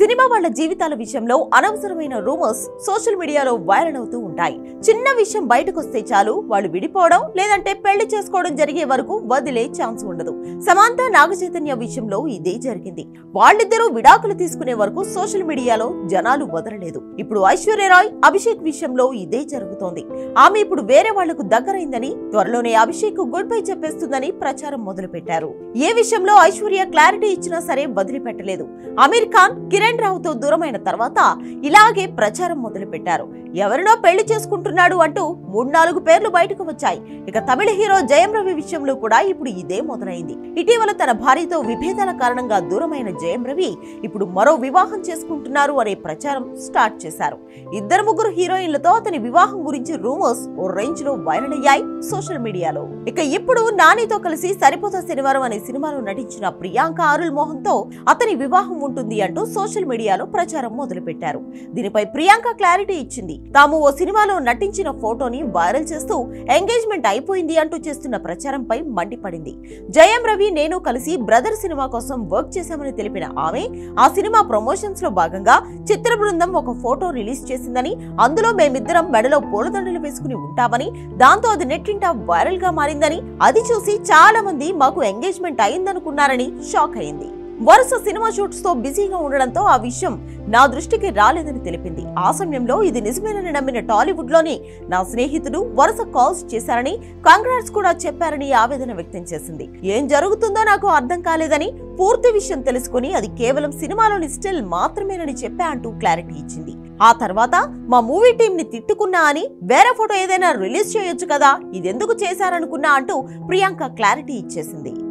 cinema వాళ్ళ జీవితాల విషయంలో అనవసరమైన రూమర్స్ సోషల్ మీడియాలో వైరల్ అవుతూ ఉంటాయి చిన్న విషయం బయటకు వస్తే చాలు వాళ్ళు విడిపోవడం లేదంటే పెళ్లి చేసుకోవడం జరిగే వరకు వదిలే ఛాన్స్ ఉండదు సమాంత నాగచైతన్య విషయంలో ఇదే జరిగింది వాళ్ళిద్దరూ విడాకులు తీసుకునే వరకు సోషల్ మీడియాలో జనాలు వదలలేదు ఇప్పుడు ఐశ్వర్యరాయ్ అభిషేక్ విషయంలో ఇదే జరుగుతోంది ఆమె ఇప్పుడు వేరే వాళ్లకు దగ్గరైందని త్వరలోనే అభిషేక్ గుడ్ బై చెప్పేస్తుందని ప్రచారం మొదలుపెట్టారు ఏ విషయంలో ఐశ్వర్య క్లారిటీ ఇచ్చినా సరే వదిలిపెట్టలేదు అమీర్ ఖాన్ కిరణ్ రావుతో దూరమైన తర్వాత ఇలాగే ప్రచారం మొదలుపెట్టారు ఎవరినో పెళ్లి చేసుకుంటున్నాడు అంటూ మూడు నాలుగు పేర్లు బయటకు వచ్చాయి ఇక తమిళ హీరో జయం రవి విషయంలో కూడా ఇప్పుడు ఇదే మొదలైంది ఇటీవల తన భార్యతో విభేదాల కారణంగా దూరమైన జయం రవి ఇప్పుడు మరో వివాహం చేసుకుంటున్నారు అనే ప్రచారం స్టార్ట్ చేశారు ఇద్దరు ముగ్గురు హీరోయిన్లతో అతని వివాహం గురించి రూమర్స్ ఓ రేంజ్ లో వైరల్ అయ్యాయి సోషల్ మీడియాలో ఇక ఇప్పుడు నానితో కలిసి సరిపోతా శనివారం అనే సినిమాలో నటించిన ప్రియాంక అరుల్ మోహన్ తో అతని వివాహం ఉంటుంది అంటూ సోషల్ మీడియాలో ప్రచారం మొదలుపెట్టారు దీనిపై ప్రియాంక క్లారిటీ ఇచ్చింది తాము ఓ సినిమాలో నటించిన ఫోటోని వైరల్ చేస్తూ ఎంగేజ్మెంట్ అయిపోయింది అంటూ చేస్తున్న ప్రచారంపై మండిపడింది జయం రవి నేను కలిసి బ్రదర్ సినిమా కోసం వర్క్ చేశామని తెలిపిన ఆమె ఆ సినిమా ప్రమోషన్స్ లో భాగంగా చిత్ర బృందం ఒక ఫోటో రిలీజ్ చేసిందని అందులో మేమిద్దరం మెడలో పూలదండలు వేసుకుని ఉంటామని దాంతో అది నెట్టింట వైరల్ గా మారిందని అది చూసి చాలా మంది మాకు ఎంగేజ్మెంట్ అయిందనుకున్నారని షాక్ అయింది వరుస సినిమా షూట్స్ తో బిజీగా ఉండడంతో ఆ విషయం నా దృష్టికి రాలేదని తెలిపింది ఆ సమయంలో ఇది నిజమేనని నమ్మిన టాలీవుడ్ లోని నా స్నేహితుడు వరుస కాల్స్ చేశారని కాంగ్రాట్స్ కూడా చెప్పారని ఆవేదన వ్యక్తం చేసింది ఏం జరుగుతుందో నాకు అర్థం కాలేదని పూర్తి విషయం తెలుసుకుని అది కేవలం సినిమాలోని స్టిల్ మాత్రమేనని చెప్పా అంటూ క్లారిటీ ఇచ్చింది ఆ తర్వాత మా మూవీ టీం ని తిట్టుకున్నా అని వేరే ఫోటో ఏదైనా రిలీజ్ చేయొచ్చు కదా ఇదెందుకు చేశారనుకున్నా అంటూ ప్రియాంక క్లారిటీ ఇచ్చేసింది